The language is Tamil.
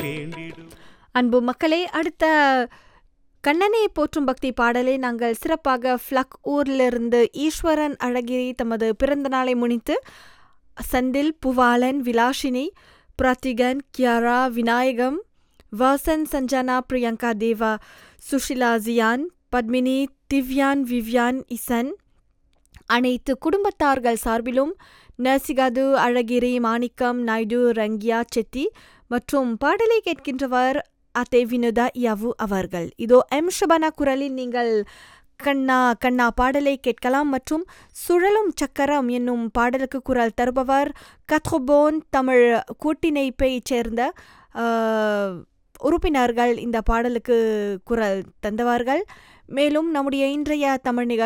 வேண்டிடும் அன்பு மக்களே அடுத்த கண்ணனை போற்றும் பக்தி பாடலை நாங்கள் சிறப்பாக ஃப்ளக் ஊரிலிருந்து ஈஸ்வரன் அழகிரி தமது பிறந்த நாளை முன்னிட்டு சந்தில் புவாலன் விலாஷினி பிரத்திகன் கியாரா விநாயகம் வாசன் சஞ்சனா பிரியங்கா தேவா சுஷிலா ஜியான் பத்மினி திவ்யான் விவ்யான் இசன் அனைத்து குடும்பத்தார்கள் சார்பிலும் நர்சிகாது அழகிரி மாணிக்கம் நாயுடு ரங்கியா செட்டி மற்றும் பாடலை கேட்கின்றவர் அத்தே வினுதா யவு அவர்கள் இதோ எம் ஷபானா குரலில் நீங்கள் கண்ணா கண்ணா பாடலை கேட்கலாம் மற்றும் சுழலும் சக்கரம் என்னும் பாடலுக்கு குரல் தருபவர் கத்ரோபோன் தமிழ் கூட்டிணைப்பைச் சேர்ந்த ஆஹ், உறுப்பினர்கள் இந்த பாடலுக்கு குரல் தந்தவார்கள் மேலும் நம்முடைய இன்றைய தமிழ் நிகழ்ச்சி